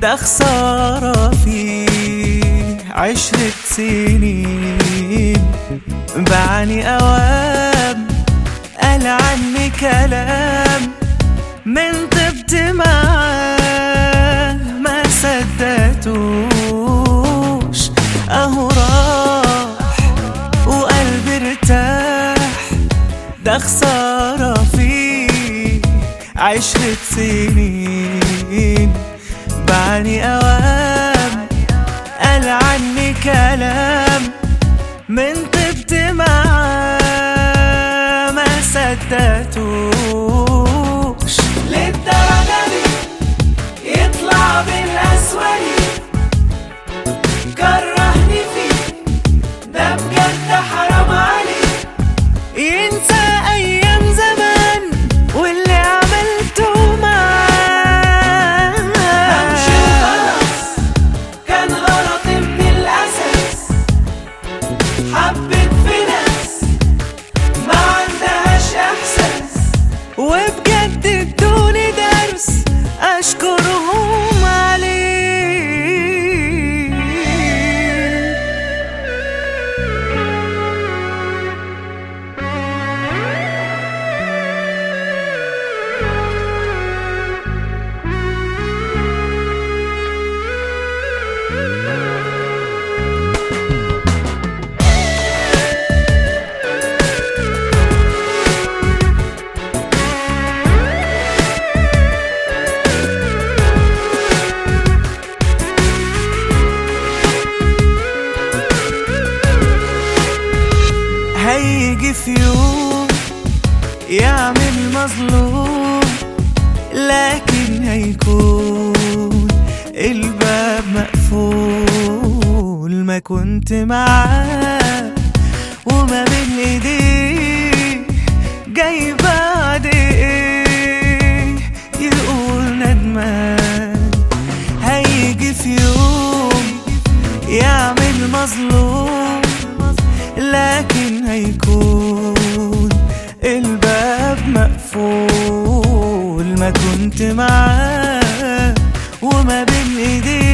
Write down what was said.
ده خسارة فيه عشرة سنين بعني أوام قال عني كلام من طبت معاه ما صدقتوش اهو راح وقلبي ارتاح ده خسارة فيه عشرة سنين بعني أوام قال عني كلام من طبت معاه ما صدقتوش للدرجة دي يطلع بالأسود كرهني فيه ده بجد حرام عليه ينسى ايام زمان واللي عملته معاه همشي وخلاص كان غلطي من الأساس حبيت في ناس ما عندهاش إحساس وبجد ادوني درس اشكرهم عليه هيجي في يوم يعمل مظلوم لكن هيكون الباب مقفول ما كنت معاه وما بين ايديه جاي بعد ايه يقول ندمان هيجي في يوم يعمل مظلوم لكن هيكون الباب مقفول ما كنت معاه وما بين ايديه